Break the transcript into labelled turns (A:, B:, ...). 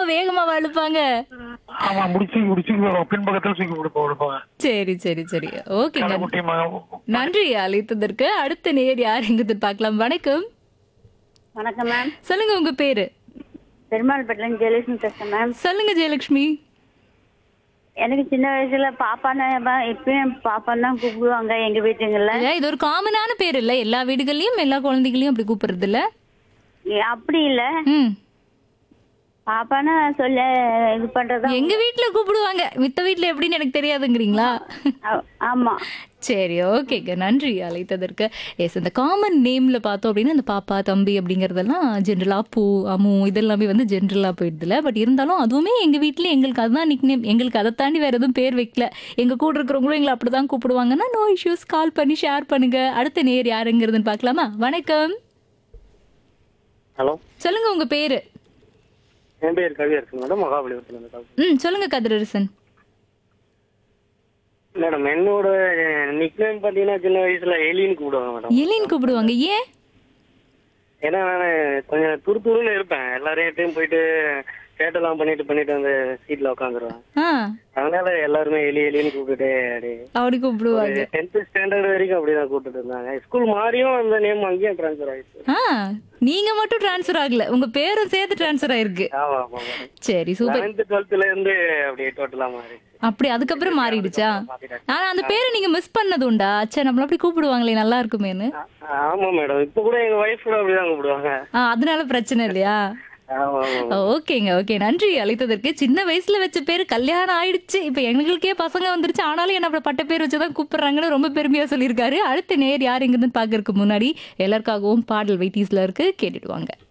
A: வேகமாவா எழுப்பாங்க
B: ஆமா முடிச்சு முடிச்சு பின்பக்கத்துல தூக்கி கொடுப்போம் கொடுப்பாங்க
A: சரி சரி சரி ஓகேங்க
B: கடைக்குட்டி ம-
A: நன்றி அழைத்ததற்கு அடுத்த நேர் யார் எங்கிறது பார்க்கலாம் வணக்கம்
C: வணக்கம் மேம்
A: சொல்லுங்க உங்க பேரு
C: பெருமாள்பட்டிலேருந்து ஜெயலட்சுமி பேசுறேன் மேம்
A: சொல்லுங்க ஜெயலட்சுமி
C: எனக்கு சின்ன வயசுல பாப்பான்னு ப- இப்பயும் பாப்பான்னு தான் கூப்பிடுவாங்க எங்க வீட்டுங்கள்ல
A: அதான் இது ஒரு காமனான பேர் இல்ல எல்லா வீடுகள்லயும் எல்லா குழந்தைகளையும் அப்படி கூப்பிடுறது இல்ல
C: ஏ, அப்படி இல்ல
A: ம்
C: பாப்பான்னு சொல்ல இது பண்றதா
A: எங்க வீட்ல கூப்பிடுவாங்க மித்த வீட்ல எப்படின்னு எனக்கு தெரியாதுங்கிறீங்களா
C: ஆ- ஆமா
A: சரி ஓகேங்க நன்றி அழைத்ததற்கு எஸ் இந்த காமன் நேம்ல பார்த்தோம் அப்படின்னா இந்த பாப்பா தம்பி அப்படிங்கறதெல்லாம் ஜென்ரலா பூ அம்மு இதெல்லாமே வந்து ஜென்ரலா போயிடுதுல பட் இருந்தாலும் அதுவுமே எங்க வீட்ல எங்களுக்கு அதுதான் நிக் நேம் எங்களுக்கு அதை தாண்டி வேற எதுவும் பேர் வைக்கல எங்க கூட இருக்கிறவங்களும் எங்களை அப்படிதான் கூப்பிடுவாங்கன்னா நோ இஷ்யூஸ் கால் பண்ணி ஷேர் பண்ணுங்க அடுத்த நேர் யாருங்கிறதுன்னு பார்க்கலாமா வணக்கம்
D: ஹலோ
A: சொல்லுங்க உங்க பேரு
D: என் பேர் கவியரசன் மேடம் மகாபலிபுரத்துல இருந்து கால்
A: ம் சொல்லுங்க கதிரரசன்
D: மேடம் என்னோட நிக்நேம் பார்த்தீங்கன்னா சின்ன வயசுல எலின்னு கூப்பிடுவாங்க மேடம்
A: எலின்னு கூப்பிடுவாங்க ஏன்
D: ஏன்னா நான் கொஞ்சம் துரு துருன்னு இருப்பேன் எல்லாரையும் போயிட்டு சேட்டெல்லாம் பண்ணிட்டு பண்ணிட்டு அந்த சீட்ல உட்காந்துருவேன்
A: ஆ
D: அதனால எல்லாருமே எலி எலின்னு கூப்பிட்டுட்டே அப்படியே
A: அப்படி கூப்பிடுவாங்க
D: டென்த் ஸ்டாண்டர்ட் வரைக்கும் அப்படிதான் கூப்பிட்டு இருந்தாங்க ஸ்கூல் மாறியும் அந்த நேம் அங்கேயும் ட்ரான்ஸ்ஃபர் ஆயிடுச்சு
A: ஆ நீங்க மட்டும் ட்ரான்ஸ்ஃபர் ஆகல உங்க பேரும் சேர்த்து ட்ரான்ஸ்ஃபர் ஆயிருக்கு
D: ஆமா ஆமா மேடம்
A: சரி சூப்பர்
D: லெவன்த் டுவெல்த்ல இருந்து அப்படியே டோட்டலா மாறிடுச்சு
A: அப்படி அதுக்கப்புறம் மாறிடுச்சா ஆனா அந்த பேரை நீங்க மிஸ் பண்ணது உண்டா அச்சா நம்மள அப்படி கூப்பிடுவாங்களே நல்லா இருக்குமேன்னு
D: ஆ- ஆமா மேடம் இப்ப கூட எங்க ஒய்ஃப் கூட அப்படிதான் கூப்பிடுவாங்க
A: ஆ அதனால பிரச்சனை இல்லையா
D: ஆமா ஆமா
A: ஓகேங்க ஓகே நன்றி அழைத்ததற்கு சின்ன வயசுல வச்ச பேரு கல்யாணம் ஆயிடுச்சு இப்ப எங்களுக்கே பசங்க வந்துருச்சு ஆனாலும் என்ன அப்படி பட்ட பேர் வச்சுதான் கூப்பிடுறாங்கன்னு ரொம்ப பெருமையா சொல்லியிருக்காரு அடுத்த நேர் யார் எங்கன்னு பாக்கறதுக்கு முன்னாடி எல்லாருக்காகவும் பாடல் வெயிட்டீஸ்ல இருக்கு கேட்டுட்டு வாங்க